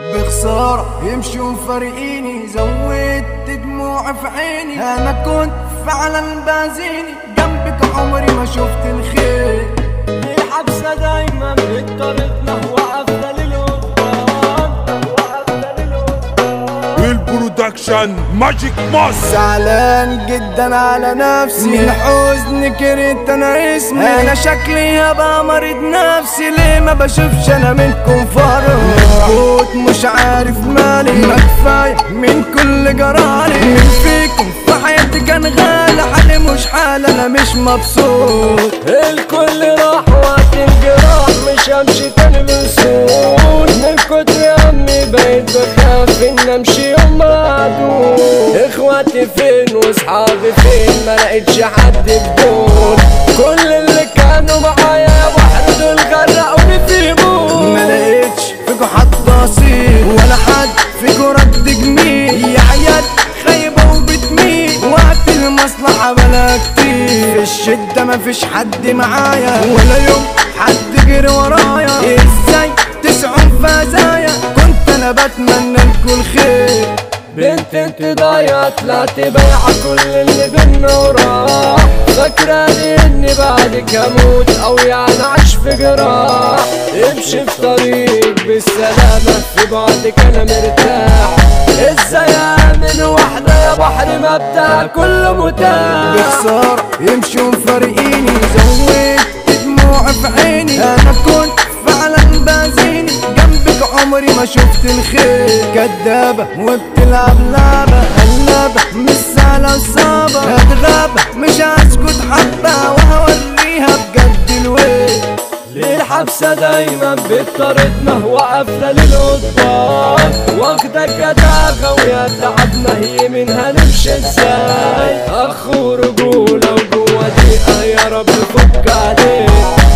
بخسارة يمشوا فارقيني زودت دموع في عيني انا كنت فعلا بازيني جنبك عمري ما شفت الخير الحبسة دايما بطريقنا وقفنا للقدام وقفنا للقدام البرودكشن ماجيك ماس زعلان جدا على نفسي من حزن كرهت انا اسمي انا شكلي هبقى مريض نفسي ليه ما بشوفش انا منكم فرق مبسوط مش عارف مالي ما كفايه من كل جرالي مين فيكم في حياتي كان غالي حالي مش حال انا مش مبسوط الكل راح وقت الجراح مش همشي تاني من سود من كتر همي بقيت بخاف ان امشي يوم معدود اخواتي فين واصحابي فين ما لقيتش حد في دول كل اللي كانوا معايا يا بحر دول غرقوني في موت ما لقيتش فيكوا حد اصيل ولا حد فيكوا رد جميل يا عيال خايبة وبتميل وقت المصلحة بلا كتير في الشدة مفيش حد معايا ولا يوم حد جري ورايا ازاي تسعوا في هزايا كنت انا بتمنى لكم الخير بنت انت ضايعة طلعت بايعة كل اللي بينا وراح فاكراني اني بعدك هموت او يعني عايش في جراح امشي في طريق بالسلامة في بعدك انا مرتاح ازاي امن واحدة يا بحر مبدأ كله متاح بخسارة يمشوا مفارقيني زودت دموع في عيني انا كنت فعلا بازيني جنبك عمري ما شفت الخير كدابة وبتلعب لعبة قلابة مش سهلة وصعبة هتغابة مش هسكت حبة وهوريها بجد الويل الحبسة دايما بطريقنا وقفنا للقدام واخدة كداغة ويا تعبنا هي منها نمشي ازاي اخ ورجولة وجوه دقيقة يا رب فك عليك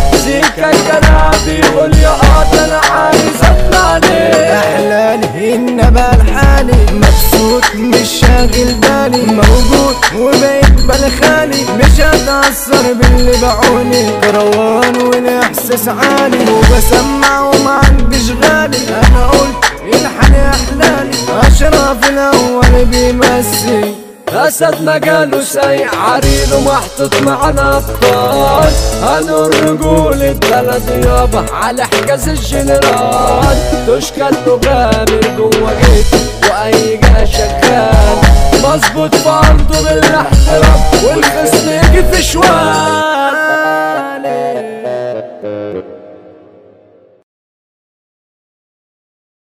زيكا الكلام بيقول يا قاط انا عايز اطلع عليك احلالي ان بقى لحالي مبسوط مش شاغل بالي موجود وبقيت بالخالي مش هتأثر باللي باعوني كروان والاحساس عالي وبسمع وما عنديش غالي انا قلت الحن يا احلالي اشرف الاول بيمثل اسد مجاله سايق عريل ومحطوط معانا ابطال هنور رجول البلد يابا على حجاز الجنرال تشكل له غامر جوه جيته واي جهه شغال مظبوط في ارضه بالاحترام والخصم يجي في شوال